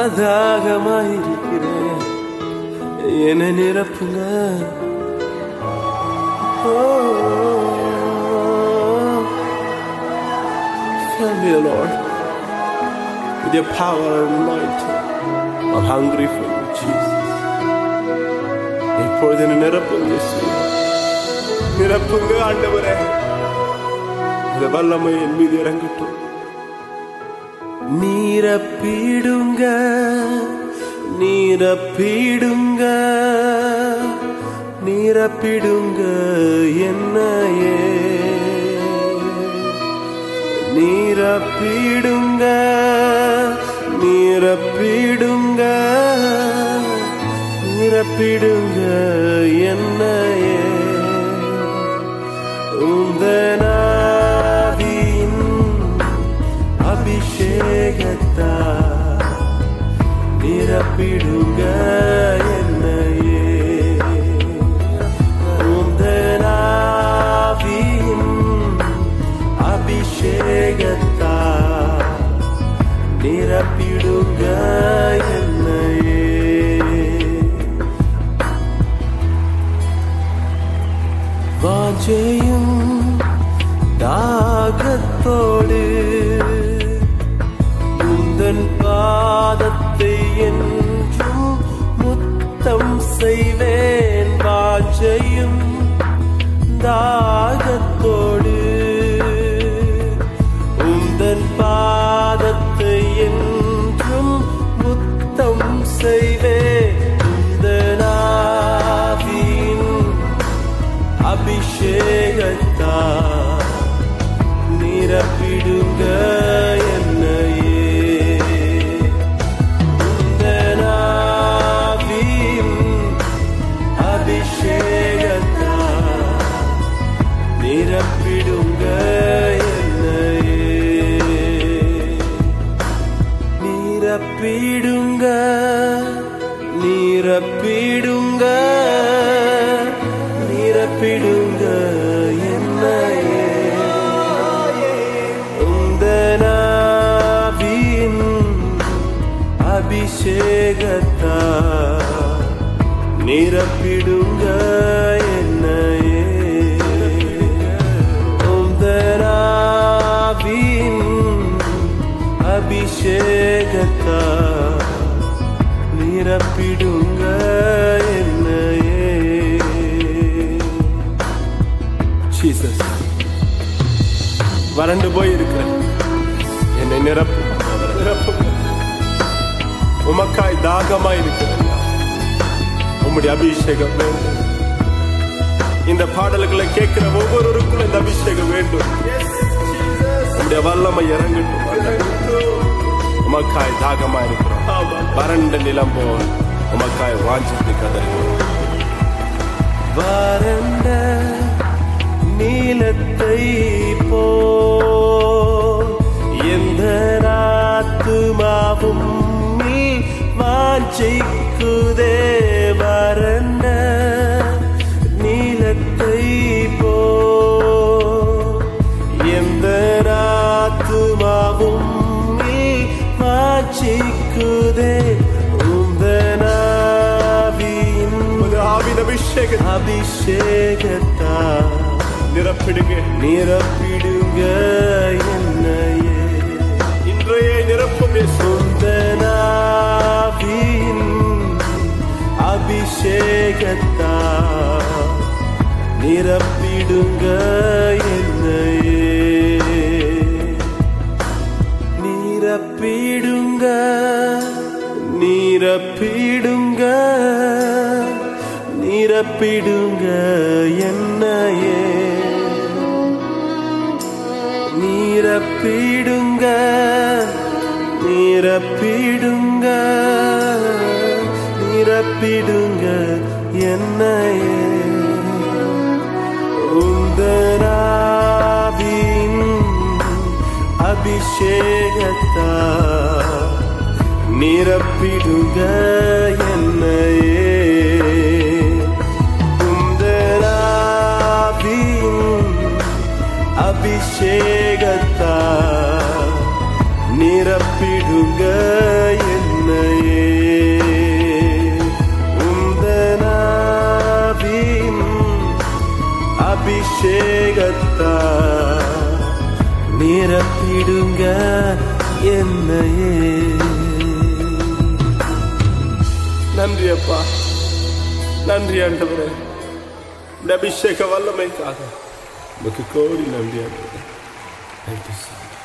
தாகமாயிருக்கிறேன் என்ன நிரப்புங்க Fill me, Lord, with your power and anointing. I'm hungry for you, Jesus. இப்பொழுது என்னை நிரப்புங்க இயேசுவே. நிரப்புங்க ஆண்டவரே இந்த வல்லமை என் மீது இறங்கட்டும் நீரப்பிடுங்க நீரப்பிடுங்க நீரப்பிடுங்க என்னையே நீரப்பிடுங்க நீரப்பிடுங்க நீரப்பிடுங்க என்னையே உந்தனாவின் அபிஷேகத்தா நிரப்பிடுங்க என்னையே உந்தனாவின் அபிஷேகத்தா நிரப்பிடுங்க என்னையே வாஞ்சையும் தாகத்தோடு உந்தன் பாதத்தை என்றும் முத்தம் செய்வேன் வாஞ்சையும் தாகத்தோடு உந்தன் பாதத்தை என்றும் முத்தம் செய்வேன் உந்தனாவின் அபிஷேகத்தா நிரப்பிடுங்க என்னையே உந்தனாவின் அபிஷேகத்தா நிரப்பிடுங்க என்னையே நீரப்பிடுங்க நீரப்பிடுங்க நீரப்பிடுங்க என்னையே உந்தனாவின் அபிஷேகத்தா நிரப்பிடுங்க என்னையே உந்தனாவின் அபிஷேகத்தா நிரப்பிடுங்க என்னையே ஜீசஸ் வறண்டு போய் இருக்கிறேன் என்னை நிரப்பு நிரப்பு உமக்காய் தாகமாய் இருக்கிறேன் உம்முடைய அபிஷேகம் வேண்டும் இந்த பாடல்களை கேட்கிற ஒவ்வொருவருக்கும் இந்த அபிஷேகம் வேண்டும் உம்முடைய வல்லமை இறங்கட்டும் உமக்காய் தாகமா இருக்கிறோம் வறண்ட நிலம் போல் உமக்காய் வாஞ்சித்து கதறுகிறோம் வறண்ட நீலத்தை போ எந்த நாத்துமாவும் நீ வாஞ்சிக்குதே வறண்ட நீலத்தை போ எந்த நாத்துமாவும் நீ வாஞ்சிக்குதே உந்தனாவின் ஆவின் அபிஷேக அபிஷேகத்தா நிரப்பிடுங்க நிரப்பிடுங்க என்னையே இன்றைய நிரப்பும் சொந்தனாவின் அபிஷேகத்தா நிரப்பிடுங்க என்னையே நீரப்பிடுங்க நீரப்பிடுங்க நீரப்பிடுங்க என்னையே நீரப்பிடுங்க நீரப்பிடுங்க நீரப்பிடுங்க என்னையே உந்தனாவின் அபிஷேகத்தா நிரப்பிடுங்க என்னையே உந்தனாவின் அபிஷேகத்தா நிரப்பிடுங்க என்னையே அபிஷேகத்தா நிரப்பிடுங்க என்னையே நன்றி அப்பா நன்றி ஆண்டவரே இந்த அபிஷேக வல்லமைக்காக உமக்கு கோடி நன்றி ஆண்டவரே Thank you, sir.